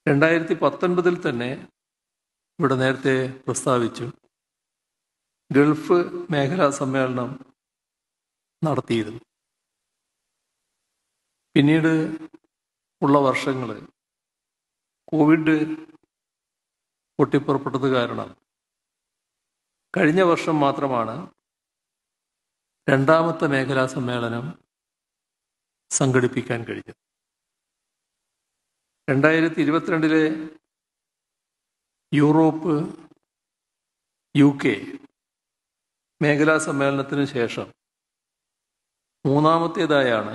രണ്ടായിരത്തി പത്തൊൻപതിൽ തന്നെ ഇവിടെ നേരത്തെ പ്രസ്താവിച്ചു ഗൾഫ് മേഖലാ സമ്മേളനം നടത്തിയിരുന്നു പിന്നീട് ഉള്ള വർഷങ്ങൾ കോവിഡ് പൊട്ടിപ്പുറപ്പെട്ടത് കാരണം കഴിഞ്ഞ വർഷം മാത്രമാണ് രണ്ടാമത്തെ മേഖലാ സമ്മേളനം സംഘടിപ്പിക്കാൻ കഴിഞ്ഞത് രണ്ടായിരത്തി ഇരുപത്തിരണ്ടിലെ യൂറോപ്പ് യു കെ മേഖലാ സമ്മേളനത്തിന് ശേഷം മൂന്നാമത്തേതായാണ്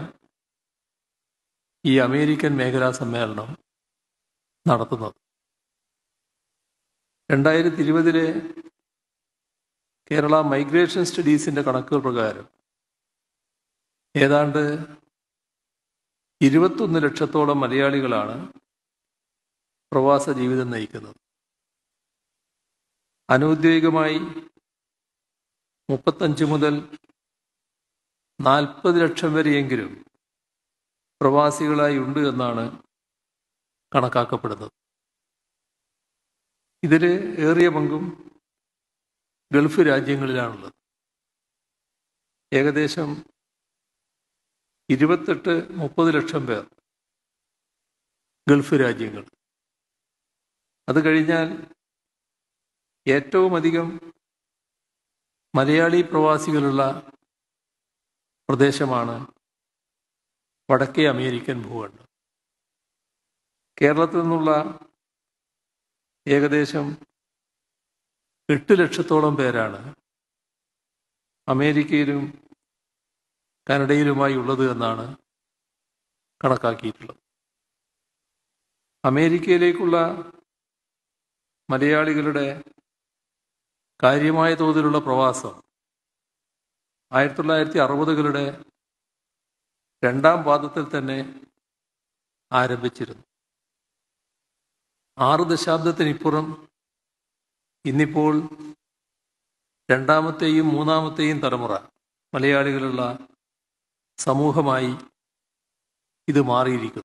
ഈ അമേരിക്കൻ മേഖലാ സമ്മേളനം നടത്തുന്നത് രണ്ടായിരത്തി ഇരുപതിലെ കേരള മൈഗ്രേഷൻ സ്റ്റഡീസിന്റെ കണക്കുകൾ പ്രകാരം ഏതാണ്ട് ഇരുപത്തൊന്ന് ലക്ഷത്തോളം മലയാളികളാണ് പ്രവാസ ജീവിതം നയിക്കുന്നത് അനൗദ്യോഗികമായി മുപ്പത്തഞ്ച് മുതൽ നാൽപ്പത് ലക്ഷം വരെയെങ്കിലും പ്രവാസികളായി ഉണ്ട് എന്നാണ് കണക്കാക്കപ്പെടുന്നത് ഇതിൽ ഏറിയ പങ്കും ഗൾഫ് രാജ്യങ്ങളിലാണുള്ളത് ഏകദേശം ഇരുപത്തെട്ട് മുപ്പത് ലക്ഷം പേർ ഗൾഫ് രാജ്യങ്ങൾ അത് കഴിഞ്ഞാൽ ഏറ്റവും അധികം മലയാളി പ്രവാസികളുള്ള പ്രദേശമാണ് വടക്കേ അമേരിക്കൻ ഭൂഖണ്ഡം കേരളത്തിൽ നിന്നുള്ള ഏകദേശം എട്ട് ലക്ഷത്തോളം പേരാണ് അമേരിക്കയിലും കാനഡയിലുമായി ഉള്ളത് എന്നാണ് കണക്കാക്കിയിട്ടുള്ളത് അമേരിക്കയിലേക്കുള്ള മലയാളികളുടെ കാര്യമായ തോതിലുള്ള പ്രവാസം ആയിരത്തി തൊള്ളായിരത്തി അറുപതുകളുടെ രണ്ടാം പാദത്തിൽ തന്നെ ആരംഭിച്ചിരുന്നു ആറ് ദശാബ്ദത്തിനിപ്പുറം ഇന്നിപ്പോൾ രണ്ടാമത്തെയും മൂന്നാമത്തെയും തലമുറ മലയാളികളുള്ള സമൂഹമായി ഇത് മാറിയിരിക്കുന്നു